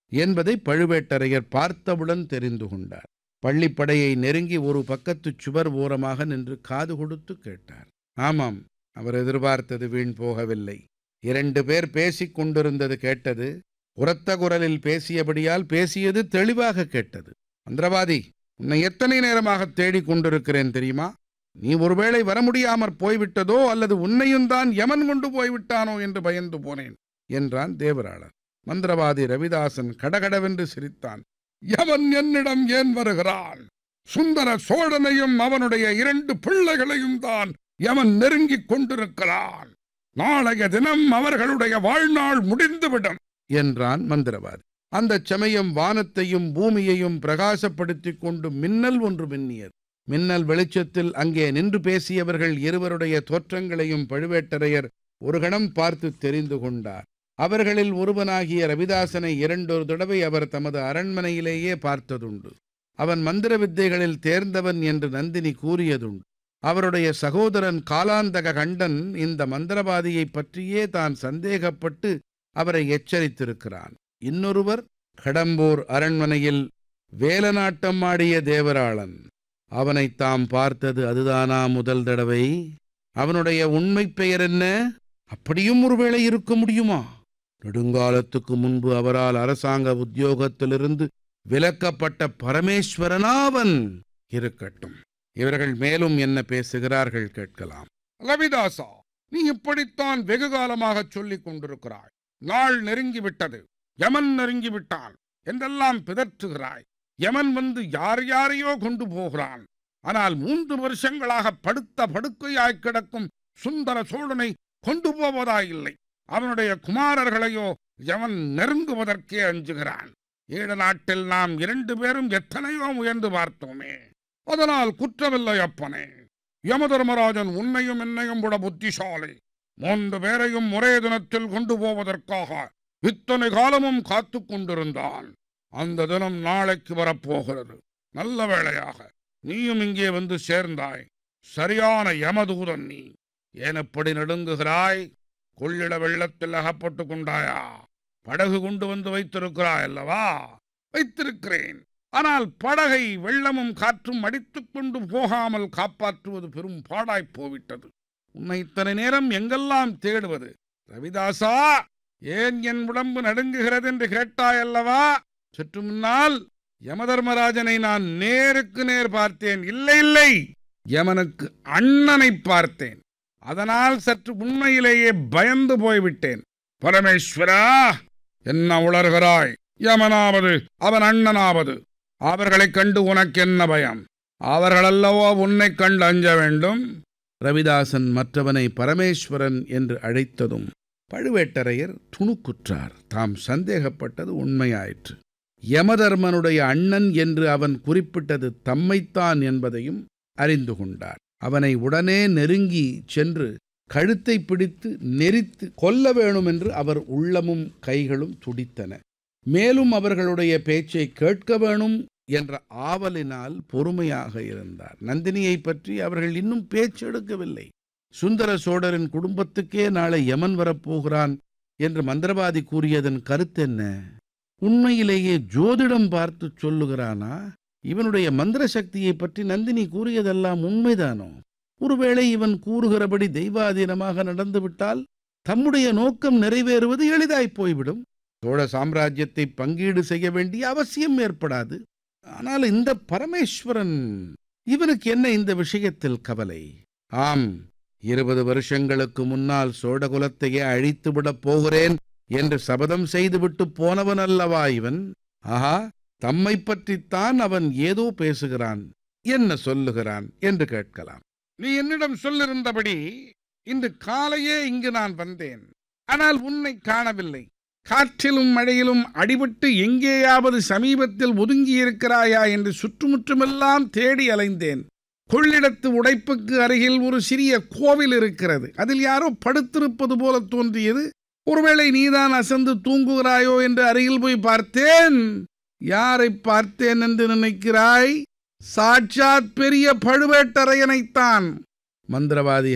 என்பதை பழுவேட்டரையர் பார்த்தவுடன் தெரிந்து கொண்டார் பள்ளிப்படையை நெருங்கி ஒரு பக்கத்துச் சுவர் ஓரமாக நின்று காது கொடுத்து கேட்டார் ஆமாம் அவர் எதிர்பார்த்தது வீண் போகவில்லை இரண்டு பேர் பேசிக் கொண்டிருந்தது கேட்டது உரத்த குரலில் பேசியபடியால் பேசியது தெளிவாக கேட்டது மந்திரவாதி உன்னை எத்தனை நேரமாக தேடிக் கொண்டிருக்கிறேன் தெரியுமா நீ ஒருவேளை வர முடியாமற் போய்விட்டதோ அல்லது உன்னையும் தான் யமன் கொண்டு போய்விட்டானோ என்று பயந்து போனேன் என்றான் தேவராளன் மந்திரவாதி ரவிதாசன் கடகடவென்று சிரித்தான் யமன் என்னிடம் ஏன் வருகிறான் சுந்தர சோழனையும் அவனுடைய இரண்டு பிள்ளைகளையும் தான் யமன் நெருங்கிக் கொண்டிருக்கிறான் நாளைய தினம் அவர்களுடைய வாழ்நாள் முடிந்துவிடும் என்றான் மந்திரவாதி அந்தச் சமயம் வானத்தையும் பூமியையும் பிரகாசப்படுத்திக் கொண்டு மின்னல் ஒன்று மின்னியது மின்னல் வெளிச்சத்தில் அங்கே நின்று பேசியவர்கள் இருவருடைய தோற்றங்களையும் பழுவேட்டரையர் ஒரு கணம் பார்த்து தெரிந்து கொண்டார் அவர்களில் ஒருவனாகிய ரவிதாசனை இரண்டொரு தடவை அவர் தமது அரண்மனையிலேயே பார்த்ததுண்டு அவன் மந்திர வித்தைகளில் தேர்ந்தவன் என்று நந்தினி கூறியதுண்டு அவருடைய சகோதரன் காலாந்தக கண்டன் இந்த மந்திரவாதியைப் பற்றியே தான் சந்தேகப்பட்டு அவரை எச்சரித்திருக்கிறான் இன்னொருவர் கடம்பூர் அரண்மனையில் வேலநாட்டம் ஆடிய தேவராளன் அவனை தாம் பார்த்தது அதுதானா முதல் தடவை அவனுடைய உண்மை பெயர் என்ன அப்படியும் ஒருவேளை இருக்க முடியுமா நெடுங்காலத்துக்கு முன்பு அவரால் அரசாங்க உத்தியோகத்திலிருந்து விலக்கப்பட்ட பரமேஸ்வரனாவன் இருக்கட்டும் இவர்கள் மேலும் என்ன பேசுகிறார்கள் கேட்கலாம் ரவிதாசா நீ இப்படித்தான் வெகு காலமாக சொல்லிக் கொண்டிருக்கிறாய் நாள் நெருங்கிவிட்டது யமன் நெருங்கி விட்டான் என்றெல்லாம் பிதற்றுகிறாய் யமன் வந்து யார் யாரையோ கொண்டு போகிறான் ஆனால் மூன்று வருஷங்களாக படுத்த படுக்கையாய் கிடக்கும் சுந்தர சோழனை கொண்டு போவதாயில்லை அவனுடைய குமாரர்களையோ யமன் நெருங்குவதற்கே அஞ்சுகிறான் ஈழ நாட்டில் நாம் இரண்டு பேரும் எத்தனையோ முயன்று பார்த்தோமே அதனால் குற்றமில்லை அப்பனே யமதர்மராஜன் உன்னையும் என்னையும் விட புத்திசாலி மூன்று பேரையும் ஒரே தினத்தில் கொண்டு போவதற்காக இத்தனை காலமும் காத்து கொண்டிருந்தான் அந்த தினம் நாளைக்கு வரப்போகிறது நல்ல வேளையாக நீயும் இங்கே வந்து சேர்ந்தாய் சரியான யமதூதன் நீ ஏன் எப்படி நடுங்குகிறாய் கொள்ளிட வெள்ளத்தில் அகப்பட்டு கொண்டாயா படகு கொண்டு வந்து வைத்திருக்கிறாய் அல்லவா வைத்திருக்கிறேன் ஆனால் படகை வெள்ளமும் காற்றும் அடித்துக் கொண்டு போகாமல் காப்பாற்றுவது பெரும் பாடாய்ப் போவிட்டது உன்னை இத்தனை நேரம் எங்கெல்லாம் தேடுவது ரவிதாசா ஏன் என் உடம்பு நடுங்குகிறது என்று கேட்டாய் அல்லவா சற்று முன்னால் யமதர்மராஜனை நான் நேருக்கு நேர் பார்த்தேன் இல்லை இல்லை யமனுக்கு அண்ணனை பார்த்தேன் அதனால் சற்று உண்மையிலேயே பயந்து போய்விட்டேன் பரமேஸ்வரா என்ன உளறுகிறாய் யமனாவது அவன் அண்ணனாவது அவர்களைக் கண்டு உனக்கு என்ன பயம் அவர்களல்லவோ உன்னைக் கண்டு அஞ்ச வேண்டும் ரவிதாசன் மற்றவனை பரமேஸ்வரன் என்று அழைத்ததும் பழுவேட்டரையர் துணுக்குற்றார் தாம் சந்தேகப்பட்டது உண்மையாயிற்று யமதர்மனுடைய அண்ணன் என்று அவன் குறிப்பிட்டது தம்மைத்தான் என்பதையும் அறிந்து கொண்டார் அவனை உடனே நெருங்கி சென்று கழுத்தை பிடித்து நெரித்து கொல்ல வேணும் என்று அவர் உள்ளமும் கைகளும் துடித்தன மேலும் அவர்களுடைய பேச்சை கேட்க வேணும் என்ற ஆவலினால் பொறுமையாக இருந்தார் நந்தினியை பற்றி அவர்கள் இன்னும் பேச்செடுக்கவில்லை சுந்தர சோழரின் குடும்பத்துக்கே நாளை யமன் வரப்போகிறான் என்று மந்திரவாதி கூறியதன் கருத்தென்ன உண்மையிலேயே ஜோதிடம் பார்த்து சொல்லுகிறானா இவனுடைய மந்திர சக்தியை பற்றி நந்தினி கூறியதெல்லாம் உண்மைதானோ ஒருவேளை இவன் கூறுகிறபடி தெய்வாதீனமாக நடந்துவிட்டால் தம்முடைய நோக்கம் நிறைவேறுவது எளிதாய் போய்விடும் சோழ சாம்ராஜ்யத்தை பங்கீடு செய்ய வேண்டிய அவசியம் ஏற்படாது ஆனால் இந்த பரமேஸ்வரன் இவனுக்கு என்ன இந்த விஷயத்தில் கவலை ஆம் இருபது வருஷங்களுக்கு முன்னால் சோழகுலத்தையே அழித்து விடப் போகிறேன் என்று சபதம் செய்துவிட்டு போனவன் அல்லவா இவன் ஆஹா தம்மை பற்றித்தான் அவன் ஏதோ பேசுகிறான் என்ன சொல்லுகிறான் என்று கேட்கலாம் நீ என்னிடம் சொல்லிருந்தபடி இன்று காலையே இங்கு நான் வந்தேன் ஆனால் உன்னை காணவில்லை காற்றிலும் மழையிலும் அடிபட்டு எங்கேயாவது சமீபத்தில் ஒதுங்கியிருக்கிறாயா என்று சுற்றுமுற்றுமெல்லாம் தேடி அலைந்தேன் கொள்ளிடத்து உடைப்புக்கு அருகில் ஒரு சிறிய கோவில் இருக்கிறது அதில் யாரோ படுத்திருப்பது போல தோன்றியது ஒருவேளை நீதான் அசந்து தூங்குகிறாயோ என்று அருகில் போய் பார்த்தேன் யாரை பார்த்தேன் என்று நினைக்கிறாய் சாட்சாத் பெரிய பழுவேட்டரையனைத்தான் மந்திரவாதி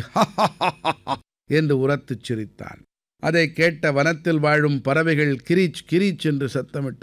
என்று உரத்துச் சிரித்தான் அதை கேட்ட வனத்தில் வாழும் பறவைகள் கிரீச் கிரீச் என்று சத்தமிட்டு